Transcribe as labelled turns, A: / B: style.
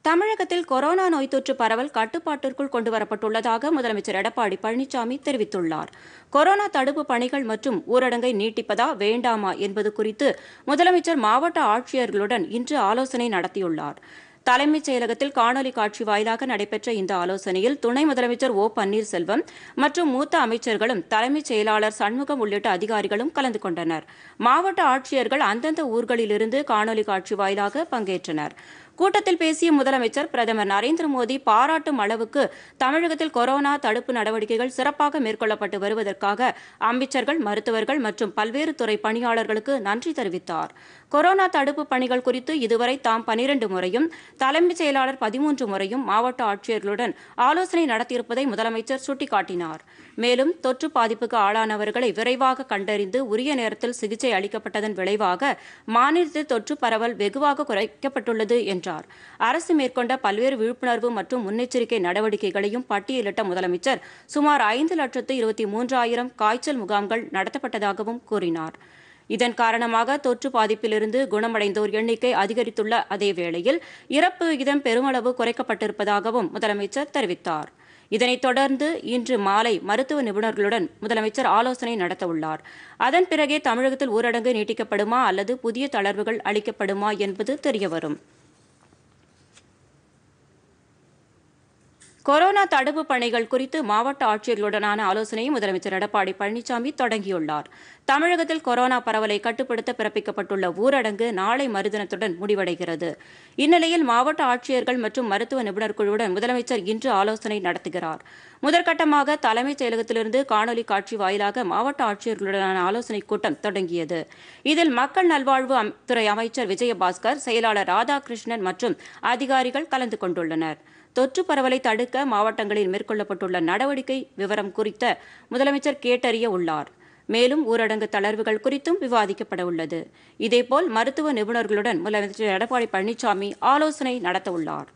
A: தமிழகத்தில் கொரோனா நோய் தொற்று பரவல் கட்டுப்பாட்டிற்குள் கொண்டுவரப்பட்டுள்ளதாக முதலமைச்சர் எடப்பாடி பழனிசாமி தெரிவித்துள்ளார் கொரோனா தடுப்பு பணிகள் மற்றும் ஊரடங்கை நீட்டிப்பதா வேண்டாமா என்பது குறித்து முதலமைச்சர் மாவட்ட ஆட்சியர்களுடன் இன்று ஆலோசனை நடத்தியுள்ளார் தலைமைச் செயலகத்தில் காணொலி காட்சி வாயிலாக நடைபெற்ற இந்த ஆலோசனையில் துணை முதலமைச்சர் ஓ பன்னீர்செல்வம் மற்றும் மூத்த அமைச்சர்களும் தலைமைச் செயலாளர் சண்முகம் உள்ளிட்ட அதிகாரிகளும் கலந்து கொண்டனர் மாவட்ட ஆட்சியர்கள் அந்தந்த ஊர்களிலிருந்து காணொலி காட்சி வாயிலாக பங்கேற்றனர் கூட்டத்தில் பேசிய முதலமைச்சர் பிரதமர் நரேந்திர மோடி பாராட்டும் அளவுக்கு தமிழகத்தில் கொரோனா தடுப்பு நடவடிக்கைகள் சிறப்பாக மேற்கொள்ளப்பட்டு வருவதற்காக அமைச்சர்கள் மருத்துவர்கள் மற்றும் பல்வேறு துறை பணியாளர்களுக்கு நன்றி தெரிவித்தார் கொரோனா தடுப்பு பணிகள் குறித்து இதுவரை தாம் பனிரண்டு முறையும் தலைமைச் செயலாளர் பதிமூன்று முறையும் மாவட்ட ஆட்சியர்களுடன் ஆலோசனை நடத்தியிருப்பதை முதலமைச்சர் சுட்டிக்காட்டினார் மேலும் தொற்று பாதிப்புக்கு ஆளானவர்களை விரைவாக கண்டறிந்து உரிய நேரத்தில் சிகிச்சை அளிக்கப்பட்டதன் விளைவாக மாநிலத்தில் தொற்று பரவல் வெகுவாக குறைக்கப்பட்டுள்ளது என்றார் அரசு மேற்கொண்ட பல்வேறு விழிப்புணர்வு மற்றும் முன்னெச்சரிக்கை நடவடிக்கைகளையும் பட்டியலிட்ட முதலமைச்சர் சுமார் ஐந்து லட்சத்து இருபத்தி மூன்றாயிரம் காய்ச்சல் முகாம்கள் நடத்தப்பட்டதாகவும் கூறினார் இதன் காரணமாக தொற்று பாதிப்பிலிருந்து குணமடைந்தோர் எண்ணிக்கை அதிகரித்துள்ள அதே வேளையில் இறப்பு விகிதம் பெருமளவு குறைக்கப்பட்டிருப்பதாகவும் முதலமைச்சர் தெரிவித்தார் இதனைத் தொடர்ந்து இன்று மாலை மருத்துவ நிபுணர்களுடன் முதலமைச்சர் ஆலோசனை நடத்தவுள்ளார் அதன் பிறகே தமிழகத்தில் ஊரடங்கு நீட்டிக்கப்படுமா அல்லது புதிய தளர்வுகள் அளிக்கப்படுமா என்பது தெரியவரும் கொரோனா தடுப்பு பணிகள் குறித்து மாவட்ட ஆட்சியர்களுடனான ஆலோசனையை முதலமைச்சர் எடப்பாடி பழனிசாமி தொடங்கியுள்ளார் தமிழகத்தில் கொரோனா பரவலை கட்டுப்படுத்த பிறப்பிக்கப்பட்டுள்ள ஊரடங்கு நாளை மறுதினத்துடன் முடிவடைகிறது இந்நிலையில் மாவட்ட ஆட்சியர்கள் மற்றும் மருத்துவ நிபுணர் குழுவுடன் முதலமைச்சர் இன்று ஆலோசனை நடத்துகிறார் முதற்கட்டமாக தலைமைச் செயலகத்திலிருந்து காணொலி காட்சி வாயிலாக மாவட்ட ஆட்சியர்களுடனான ஆலோசனைக் கூட்டம் தொடங்கியது இதில் மக்கள் நல்வாழ்வு அம்- துறை அமைச்சர் விஜயபாஸ்கர் செயலாளர் ராதாகிருஷ்ணன் மற்றும் அதிகாரிகள் கலந்து கொண்டுள்ளனர் தொற்று பரவலை தடுக்க மாவட்டங்களில் மேற்கொள்ளப்பட்டுள்ள நடவடிக்கை விவரம் குறித்த முதலமைச்சர் கேட்டறிய உள்ளார் மேலும் ஊரடங்கு தளர்வுகள் குறித்தும் விவாதிக்கப்பட உள்ளது இதேபோல் மருத்துவ நிபுணர்களுடன் முதலமைச்சர் எடப்பாடி பழனிசாமி ஆலோசனை நடத்த உள்ளார்